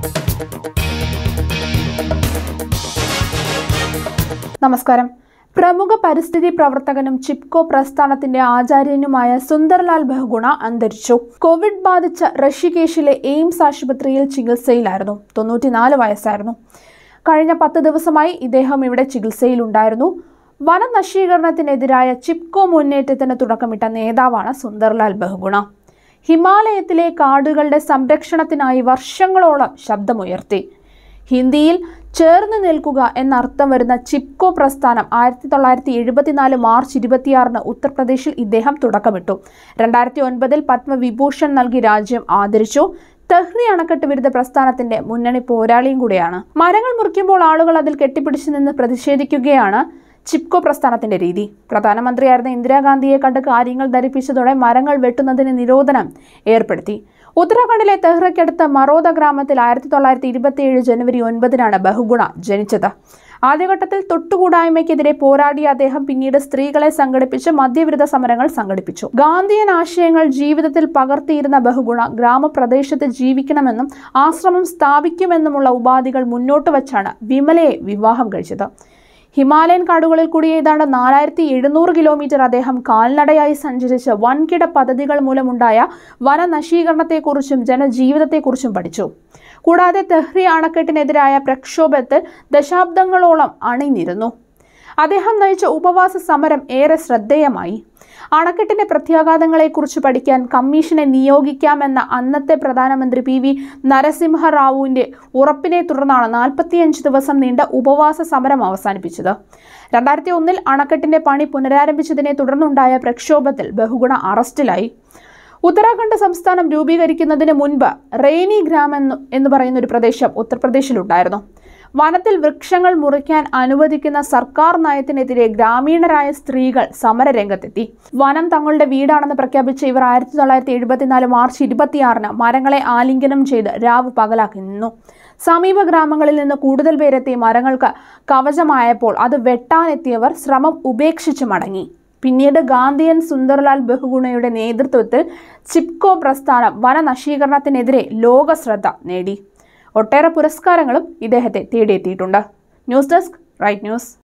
നമസ്കാരം പ്രമുഖ പരിസ്ഥിതി പ്രവർത്തകനും ചിപ്കോ പ്രസ്ഥാനത്തിന്റെ ആചാര്യനുമായ സുന്ദർലാൽ ബഹുഗുണ അന്തരിച്ചു കോവിഡ് ബാധിച്ച ഋഷികേശിലെ എയിംസ് ആശുപത്രിയിൽ ചികിത്സയിലായിരുന്നു തൊണ്ണൂറ്റിനാല് വയസ്സായിരുന്നു കഴിഞ്ഞ പത്ത് ദിവസമായി ഇദ്ദേഹം ഇവിടെ ചികിത്സയിലുണ്ടായിരുന്നു വനനശീകരണത്തിനെതിരായ ചിപ്കോ മുന്നേറ്റത്തിന് തുടക്കമിട്ട നേതാവാണ് സുന്ദർലാൽ ബഹുഗുണ ഹിമാലയത്തിലെ കാടുകളുടെ സംരക്ഷണത്തിനായി വർഷങ്ങളോളം ശബ്ദമുയർത്തി ഹിന്ദിയിൽ ചേർന്ന് നിൽക്കുക എന്നർത്ഥം വരുന്ന ചിപ്കോ പ്രസ്ഥാനം ആയിരത്തി തൊള്ളായിരത്തി എഴുപത്തിനാല് മാർച്ച് ഇരുപത്തിയാറിന് ഉത്തർപ്രദേശിൽ ഇദ്ദേഹം തുടക്കമിട്ടു രണ്ടായിരത്തി ഒൻപതിൽ പത്മവിഭൂഷൺ നൽകി രാജ്യം ആദരിച്ചു തെഹ്രി അണക്കെട്ട് വിരുദ്ധ പ്രസ്ഥാനത്തിന്റെ മുന്നണി പോരാളിയും കൂടിയാണ് മരങ്ങൾ മുറിക്കുമ്പോൾ ആളുകൾ അതിൽ കെട്ടിപ്പിടിച്ചു നിന്ന് പ്രതിഷേധിക്കുകയാണ് ചിപ്കോ പ്രസ്ഥാനത്തിന്റെ രീതി പ്രധാനമന്ത്രിയായിരുന്ന ഇന്ദിരാഗാന്ധിയെ കണ്ട് കാര്യങ്ങൾ ധരിപ്പിച്ചതോടെ മരങ്ങൾ വെട്ടുന്നതിന് നിരോധനം ഏർപ്പെടുത്തി ഉത്തരാഖണ്ഡിലെ തെഹ്റയ്ക്കടുത്ത മറോദ ഗ്രാമത്തിൽ ആയിരത്തി തൊള്ളായിരത്തി ഇരുപത്തിയേഴ് ജനുവരി ഒൻപതിനാണ് ബഹുഗുണ ജനിച്ചത് ആദ്യഘട്ടത്തിൽ തൊട്ടുകൂടായ്മയ്ക്കെതിരെ പോരാടിയ അദ്ദേഹം പിന്നീട് സ്ത്രീകളെ സംഘടിപ്പിച്ച് മദ്യവിരുദ്ധ സമരങ്ങൾ സംഘടിപ്പിച്ചു ഗാന്ധിയൻ ആശയങ്ങൾ ജീവിതത്തിൽ പകർത്തിയിരുന്ന ബഹുഗുണ ഗ്രാമപ്രദേശത്ത് ജീവിക്കണമെന്നും ആശ്രമം സ്ഥാപിക്കുമെന്നുമുള്ള ഉപാധികൾ മുന്നോട്ട് വച്ചാണ് വിമലയെ വിവാഹം കഴിച്ചത് ഹിമാലയൻ കാടുകളിൽ കൂടി ഏതാണ്ട് നാലായിരത്തി എഴുന്നൂറ് കിലോമീറ്റർ അദ്ദേഹം കാൽനടയായി സഞ്ചരിച്ച് വൻകിട പദ്ധതികൾ മൂലമുണ്ടായ വനനശീകരണത്തെക്കുറിച്ചും ജനജീവിതത്തെക്കുറിച്ചും പഠിച്ചു കൂടാതെ തെഹ്രി അണക്കെട്ടിനെതിരായ പ്രക്ഷോഭത്തിൽ ദശാബ്ദങ്ങളോളം അണിനിരുന്നു അദ്ദേഹം നയിച്ച ഉപവാസ സമരം ഏറെ ശ്രദ്ധേയമായി അണക്കെട്ടിന്റെ പ്രത്യാഘാതങ്ങളെക്കുറിച്ച് പഠിക്കാൻ കമ്മീഷനെ നിയോഗിക്കാമെന്ന അന്നത്തെ പ്രധാനമന്ത്രി പി വി നരസിംഹറാവുവിന്റെ ഉറപ്പിനെ തുടർന്നാണ് നാൽപ്പത്തിയഞ്ച് ദിവസം നീണ്ട ഉപവാസ സമരം അവസാനിപ്പിച്ചത് രണ്ടായിരത്തി ഒന്നിൽ അണക്കെട്ടിന്റെ പണി പുനരാരംഭിച്ചതിനെ തുടർന്നുണ്ടായ പ്രക്ഷോഭത്തിൽ ബഹുഗുണ അറസ്റ്റിലായി ഉത്തരാഖണ്ഡ് സംസ്ഥാനം രൂപീകരിക്കുന്നതിന് മുൻപ് റെയ്നി ഗ്രാം എന്ന് എന്ന് പറയുന്ന ഒരു പ്രദേശം ഉത്തർപ്രദേശിലുണ്ടായിരുന്നു വനത്തിൽ വൃക്ഷങ്ങൾ മുറിക്കാൻ അനുവദിക്കുന്ന സർക്കാർ നയത്തിനെതിരെ ഗ്രാമീണരായ സ്ത്രീകൾ സമരരംഗത്തെത്തി വനം തങ്ങളുടെ വീടാണെന്ന് പ്രഖ്യാപിച്ച ഇവർ ആയിരത്തി തൊള്ളായിരത്തി എഴുപത്തിനാല് മാർച്ച് ഇരുപത്തിയാറിന് മരങ്ങളെ ആലിംഗനം ചെയ്ത് രാവ് പകലാക്കി നിന്നു സമീപ ഗ്രാമങ്ങളിൽ നിന്ന് കൂടുതൽ പേരെത്തി മരങ്ങൾക്ക് കവചമായപ്പോൾ അത് വെട്ടാനെത്തിയവർ ശ്രമം ഉപേക്ഷിച്ച് മടങ്ങി പിന്നീട് ഗാന്ധിയൻ സുന്ദർലാൽ ബഹുഗുണയുടെ നേതൃത്വത്തിൽ ചിപ്കോ പ്രസ്ഥാനം വനനശീകരണത്തിനെതിരെ ലോക ശ്രദ്ധ നേടി ഒട്ടേറെ പുരസ്കാരങ്ങളും ഇദ്ദേഹത്തെ തേടിയെത്തിയിട്ടുണ്ട് ന്യൂസ് ഡെസ്ക് റൈറ്റ് ന്യൂസ്